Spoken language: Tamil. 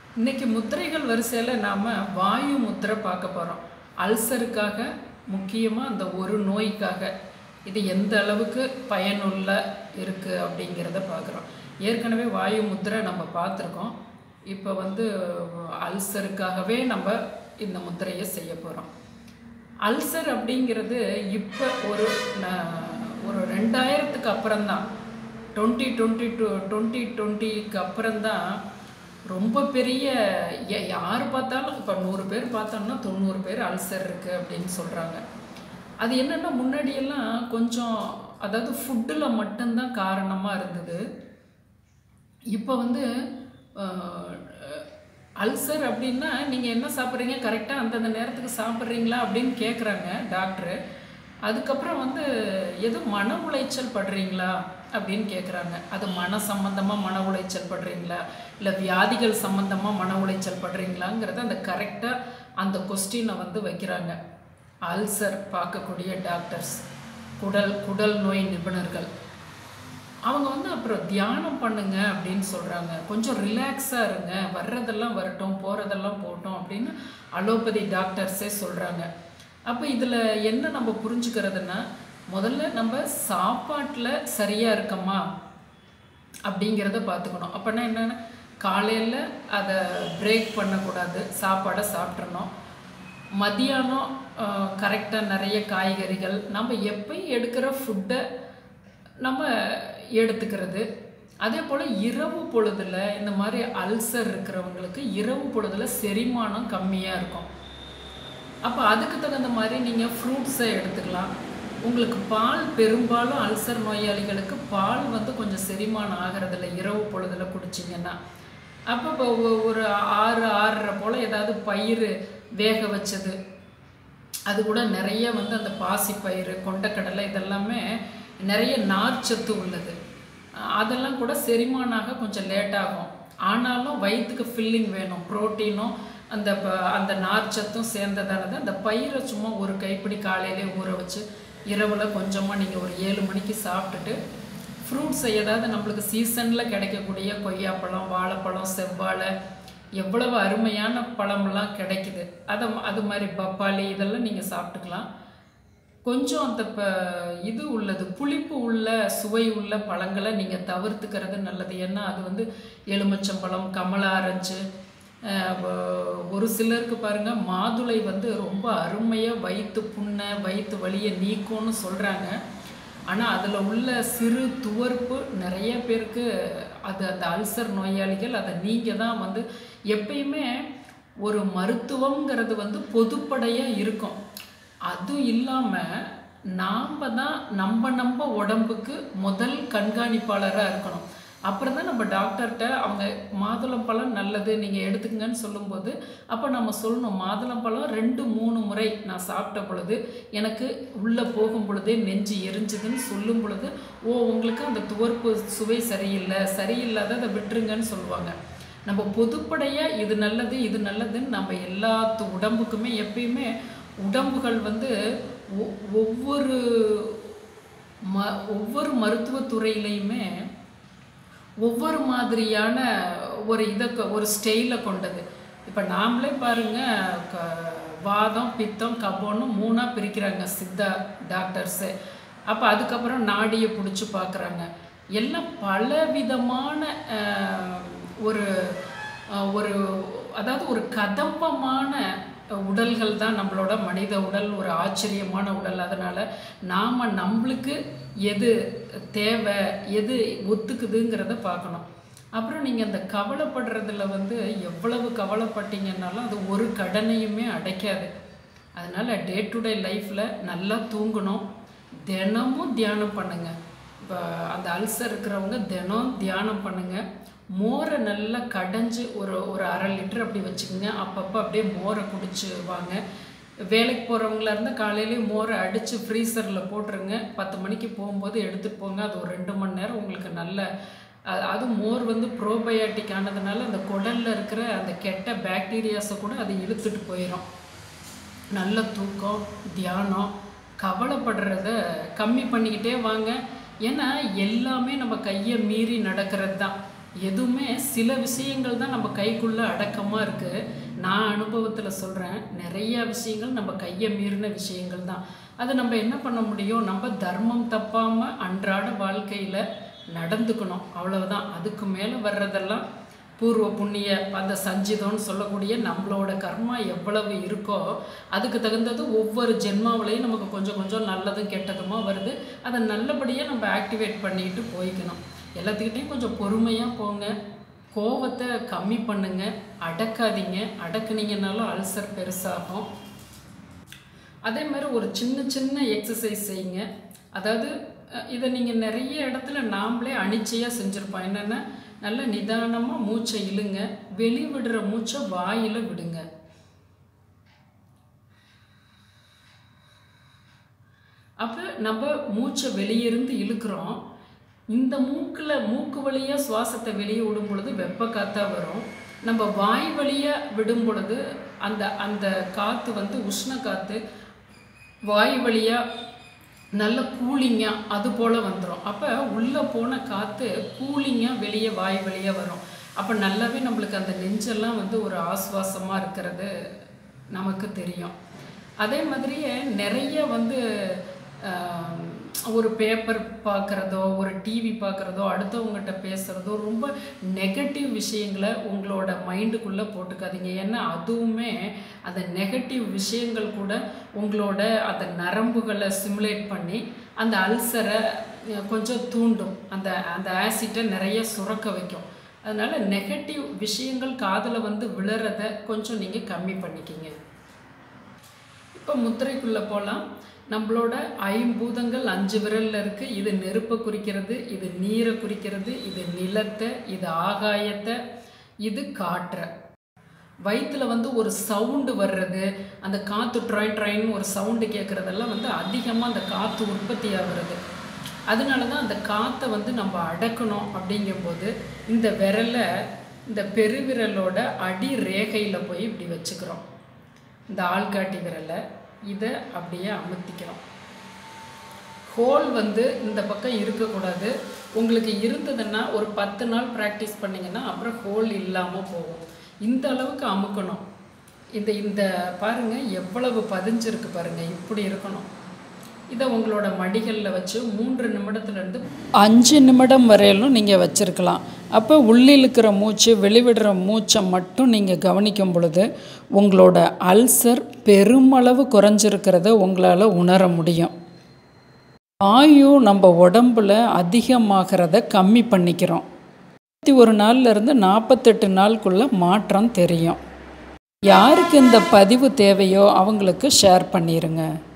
இன்னைக்கு முத்திரைகள் வரிசையில் நாம் வாயு முத்திரை பார்க்க போகிறோம் அல்சருக்காக முக்கியமாக அந்த ஒரு நோய்க்காக இது எந்த அளவுக்கு பயனுள்ள இருக்குது அப்படிங்கிறத பார்க்குறோம் ஏற்கனவே வாயு முத்திரை நம்ம பார்த்துருக்கோம் இப்போ வந்து அல்சருக்காகவே நம்ம இந்த முத்திரையை செய்ய போகிறோம் அல்சர் அப்படிங்கிறது இப்போ ஒரு ந- ஒரு ரெண்டாயிரத்துக்கு அப்புறம்தான் டுவெண்ட்டி டுவெண்ட்டி டூ டுவெண்ட்டி டுவெண்ட்டிக்கு அப்புறம்தான் ரொம்ப பெரிய ய- யார் பார்த்தாலும் இப்போ நூறு பேர் பார்த்தோம்னா தொண்ணூறு பேர் அல்சர் இருக்குது அப்படின்னு சொல்கிறாங்க அது என்னென்னா முன்னாடியெல்லாம் கொஞ்சம் அதாவது ஃபுட்டில் மட்டும்தான் காரணமாக இருந்தது இப்போ வந்து அல்சர் அப்படின்னா நீங்கள் என்ன சாப்பிட்றீங்க கரெக்டாக அந்தந்த நேரத்துக்கு சாப்பிட்றீங்களா அப்படின்னு கேட்குறாங்க டாக்டரு அதுக்கப்புறம் வந்து எது மன உளைச்சல் படுறீங்களா அப்படின்னு கேட்குறாங்க அது மன சம்பந்தமாக மன உளைச்சல் படுறீங்களா இல்லை வியாதிகள் சம்பந்தமாக மன உளைச்சல் படுறீங்களாங்கிறத அந்த கரெக்டாக அந்த கொஸ்டினை வந்து வைக்கிறாங்க அல்சர் பார்க்கக்கூடிய டாக்டர்ஸ் குடல் குடல் நோய் நிபுணர்கள் அவங்க வந்து அப்புறம் தியானம் பண்ணுங்க அப்படின்னு சொல்கிறாங்க கொஞ்சம் ரிலாக்ஸாக இருங்க வர்றதெல்லாம் வரட்டும் போகிறதெல்லாம் போகட்டும் அப்படின்னு அலோபதி டாக்டர்ஸே சொல்கிறாங்க அப்போ இதில் என்ன நம்ம புரிஞ்சுக்கிறதுனா முதல்ல நம்ம சாப்பாட்டில் சரியாக இருக்கோமா அப்படிங்கிறத பார்த்துக்கணும் அப்போனா என்னென்னா காலையில் அதை பிரேக் பண்ணக்கூடாது சாப்பாடை சாப்பிட்றணும் மதியானம் கரெக்டாக நிறைய காய்கறிகள் நம்ம எப்பயும் எடுக்கிற ஃபுட்டை நம்ம எடுத்துக்கிறது அதே போல் இரவு பொழுதில் இந்த மாதிரி அல்சர் இருக்கிறவங்களுக்கு இரவு பொழுதில் செரிமானம் கம்மியாக இருக்கும் அப்போ அதுக்கு தகுந்த மாதிரி நீங்கள் ஃப்ரூட்ஸை எடுத்துக்கலாம் உங்களுக்கு பால் பெரும்பாலும் அல்சர் நோயாளிகளுக்கு பால் வந்து கொஞ்சம் செரிமானம் ஆகிறதில்ல இரவு பொழுதில் குடிச்சிங்கன்னா அப்போ இப்போ ஒ- ஒரு ஆறு ஆறரை போல் ஏதாவது பயிர் வேக வச்சது அது கூட நிறைய வந்து அந்த பாசிப்பயிறு கொண்டக்கடலை இதெல்லாமே நிறைய நார்ச்சத்து உள்ளது அஹ் அதெல்லாம் கூட செரிமானாக கொஞ்சம் லேட் ஆகும் ஆனாலும் வயிற்றுக்கு ஃபில்லிங் வேணும் புரோட்டீனும் அந்த ப- அந்த நார்ச்சத்தும் சேர்ந்ததானது அந்த பயிரை சும்மா ஒரு கைப்பிடி காலையிலே ஊற வச்சு இரவில் கொஞ்சமாக நீங்கள் ஒரு ஏழு மணிக்கு சாப்பிட்டுட்டு ஃப்ரூட்ஸ் ஏதாவது நம்மளுக்கு சீசனில் கிடைக்கக்கூடிய கொய்யாப்பழம் வாழைப்பழம் செவ்வாழை எவ்வளவு அருமையான பழமெல்லாம் கிடைக்குது அதை அது மாதிரி பப்பாளி இதெல்லாம் நீங்கள் சாப்பிட்டுக்கலாம் கொஞ்சம் அந்த ப இது உள்ளது புளிப்பு உள்ள சுவை உள்ள பழங்களை நீங்கள் தவிர்த்துக்கிறது நல்லது ஏன்னா அது வந்து எலுமிச்சம்பழம் கமலா ஆரஞ்சு அஹ், வ- ஒரு சிலருக்கு பாருங்கள் மாதுளை வந்து ரொம்ப அருமையாக வயிற்று புண்ணை வயிற்று வலியை நீக்கும்னு சொல்கிறாங்க ஆனால் அதில் உள்ள சிறு துவர்ப்பு நிறைய பேருக்கு அது அந்த அல்சர் நோயாளிகள் அதை நீங்கள் தான் வந்து எப்பயுமே ஒரு மருத்துவங்கிறது வந்து பொதுப்படையாக இருக்கும் அதுவும் இல்லாமல் நாம் தான் நம்ம நம்ம உடம்புக்கு முதல் கண்காணிப்பாளராக இருக்கணும் அப்புறம் தான் நம்ம டாக்டர்கிட்ட அவங்க மாதுளம்பழம் நல்லது நீங்கள் எடுத்துக்கங்கன்னு சொல்லும்போது அப்போ நம்ம சொல்லணும் மாதுளம்பழம் ரெண்டு மூணு முறை நான் சாப்பிட்ட பொழுது எனக்கு உள்ளே போகும் பொழுதே நெஞ்சு எரிஞ்சுதுன்னு சொல்லும் பொழுது ஓ உங்களுக்கு அந்த துவர்ப்பு சுவை சரியில்லை சரியில்லாத விட்டுருங்கன்னு சொல்லுவாங்க நம்ம பொதுப்படையாக இது நல்லது இது நல்லதுன்னு நம்ம எல்லாத்து உடம்புக்குமே எப்பயுமே உடம்புகள் வந்து ஒ- ஒவ்வொரு ம ஒவ்வொரு மருத்துவத்துறையிலையுமே ஒவ்வொரு மாதிரியான ஒரு இதை கொ- ஒரு ஸ்டைலை கொண்டது இப்போ நாமளே பாருங்க க- வாதம் பித்தம் கபம்னு மூணாக பிரிக்கிறாங்க சித்தா டாக்டர்ஸு அப்போ அதுக்கப்புறம் நாடியை பிடிச்சி பார்க்குறாங்க எல்லாம் பலவிதமான அஹ், ஒரு அஹ், ஒரு அதாவது ஒரு கதம்பமான உடல்கள் தான் நம்மளோட மனித உடல் ஒரு ஆச்சரியமான உடல் அதனால் நாம் நம்மளுக்கு எது தேவை எது ஒத்துக்குதுங்கிறத பார்க்கணும் அப்புறம் நீங்கள் அந்த கவலைப்படுறதுல வந்து எவ்வளவு கவலைப்பட்டீங்கன்னாலும் அது ஒரு கடனையுமே அடைக்காது அதனால் டே டு டே லைஃப்பில் நல்லா தூங்கணும் தினமும் தியானம் பண்ணுங்கள் இப்போ அந்த அல்சர் இருக்கிறவங்க தினம் தியானம் பண்ணுங்கள் மோரை நல்லா கடைஞ்சு ஒரு ஒரு அரை லிட்டர் அப்படி வச்சுக்கோங்க அப்பப்போ அப்படியே மோரை குடிச்சு வாங்க வேலைக்கு போகிறவங்களா இருந்தால் காலையிலேயே மோரை அடித்து ஃப்ரீசரில் போட்டுருங்க பத்து மணிக்கு போகும்போது எடுத்துகிட்டு போங்க அது ஒரு ரெண்டு மணி நேரம் உங்களுக்கு நல்ல அ- அது மோர் வந்து ப்ரோபயாட்டிக் ஆனதுனால அந்த குடலில் இருக்கிற அந்த கெட்ட பாக்டீரியாஸை கூட அது இழுத்துட்டு போயிடும் நல்ல தூக்கம் தியானம் கவலைப்படுறத கம்மி பண்ணிக்கிட்டே வாங்க ஏன்னா எல்லாமே நம்ம கையை மீறி நடக்கிறது தான் எதுவுமே சில விஷயங்கள் தான் நம்ம கைக்குள்ளே அடக்கமாக இருக்குது நான் அனுபவத்தில் சொல்கிறேன் நிறைய விஷயங்கள் நம்ம கையை மீறின விஷயங்கள் தான் அது நம்ம என்ன பண்ண முடியும் நம்ம தர்மம் தப்பாமல் அன்றாட வாழ்க்கையில் நடந்துக்கணும் அவ்வளவுதான் அதுக்கு மேலே வர்றதெல்லாம் பூர்வ புண்ணிய அந்த சஞ்சிதம்னு சொல்லக்கூடிய நம்மளோட கர்மா எவ்வளவு இருக்கோ அதுக்கு தகுந்தது ஒவ்வொரு ஜென்மாவிலையும் நமக்கு கொஞ்சம் கொஞ்சம் நல்லதும் கெட்டதுமா வருது அதை நல்லபடியாக நம்ம ஆக்டிவேட் பண்ணிட்டு போய்க்கணும் எல்லாத்துக்கிட்டையும் கொஞ்சம் பொறுமையாக போங்க கோவத்தை கம்மி பண்ணுங்க அடக்காதீங்க அடக்குனீங்கனாலும் அல்சர் பெருசாகும் அதே மாதிரி ஒரு சின்ன சின்ன எக்ஸசைஸ் செய்யுங்க அதாவது அஹ், இதை நீங்கள் நிறைய இடத்துல நாமளே அனிச்சையாக செஞ்சுருப்போம் என்னென்னா நல்ல நிதானமாக மூச்சை இழுங்க வெளி விடுற மூச்சை வாயில் விடுங்க அப்போ நம்ம மூச்சை வெளியிருந்து இழுக்கிறோம் இந்த மூக்கில் மூக்கு வழியாக சுவாசத்தை வெளியே விடும் பொழுது வெப்ப காற்றா வரும் நம்ம வாய் வழியாக விடும் பொழுது அந்த அந்த காற்று வந்து உஷ்ண காற்று வாய் வழியாக நல்ல கூலிங்காக அது போல் வந்துடும் அப்போ உள்ளே போன காற்று கூலிங்காக வெளியே வாய் வழியாக வரும் அப்போ நல்லாவே நம்மளுக்கு அந்த நெஞ்செல்லாம் வந்து ஒரு ஆஸ்வாசமாக இருக்கிறது நமக்கு தெரியும் அதே மாதிரியே நிறைய வந்து ஆம், ஒரு பேப்பர் பார்க்குறதோ ஒரு டிவி பார்க்குறதோ அடுத்தவங்ககிட்ட பேசுகிறதோ ரொம்ப நெகட்டிவ் விஷயங்களை உங்களோட மைண்டுக்குள்ளே போட்டுக்காதீங்க ஏன்னா அதுவுமே அந்த நெகட்டிவ் விஷயங்கள் கூட உங்களோட அந்த நரம்புகளை சிமுலேட் பண்ணி அந்த அல்சரை அஹ், கொஞ்சம் தூண்டும் அந்த அந்த ஆசிட்டை நிறைய சுரக்க வைக்கும் அதனால் நெகட்டிவ் விஷயங்கள் காதில் வந்து விழுறத கொஞ்சம் நீங்கள் கம்மி பண்ணிக்கிங்க இப்போ முத்திரைக்குள்ளே போகலாம் நம்மளோட ஐம்பூதங்கள் அஞ்சு விரலில் இருக்குது இது நெருப்பை குறிக்கிறது இது நீரை குறிக்கிறது இது நிலத்தை இது ஆகாயத்தை இது காற்றை வயிற்றுல வந்து ஒரு சவுண்டு வர்றது அந்த காற்று ட்ராய் ட்ராயின்னு ஒரு சவுண்டு கேட்குறதெல்லாம் வந்து அதிகமாக அந்த காற்று உற்பத்தி ஆகுறது அதனால தான் அந்த காற்றை வந்து நம்ம அடக்கணும் அப்படிங்கும்போது இந்த விரலை இந்த பெருவிரலோட அடி ரேகையில் போய் இப்படி வச்சுக்கிறோம் இந்த ஆள்காட்டி விரலை இதை அப்படியே அமுத்திக்கிறோம் ஹோல் வந்து இந்த பக்கம் இருக்கக்கூடாது உங்களுக்கு இருந்ததுன்னா ஒரு பத்து நாள் ப்ராக்டிஸ் பண்ணிங்கன்னா அப்புறம் ஹோல் இல்லாமல் போகும் இந்த அளவுக்கு அமுக்கணும் இந்த இந்த பாருங்க எவ்வளவு பதிஞ்சிருக்கு பாருங்க இப்படி இருக்கணும் இதை உங்களோட மடிகளில் வச்சு மூன்று நிமிடத்துலேருந்து அஞ்சு நிமிடம் வரையிலும் நீங்கள் வச்சுருக்கலாம் அப்போ உள்ளிழுக்கிற மூச்சு வெளிவிடுற மூச்சை மட்டும் நீங்கள் கவனிக்கும் பொழுது உங்களோட அல்சர் பெருமளவு குறைஞ்சிருக்கிறத உங்களால் உணர முடியும் ஆயு நம்ம உடம்புல அதிகமாகிறத கம்மி பண்ணிக்கிறோம் இருபத்தி ஒரு நாள்லேருந்து நாற்பத்தெட்டு நாளுக்குள்ள மாற்றம் தெரியும் யாருக்கு இந்த பதிவு தேவையோ அவங்களுக்கு ஷேர் பண்ணிடுங்க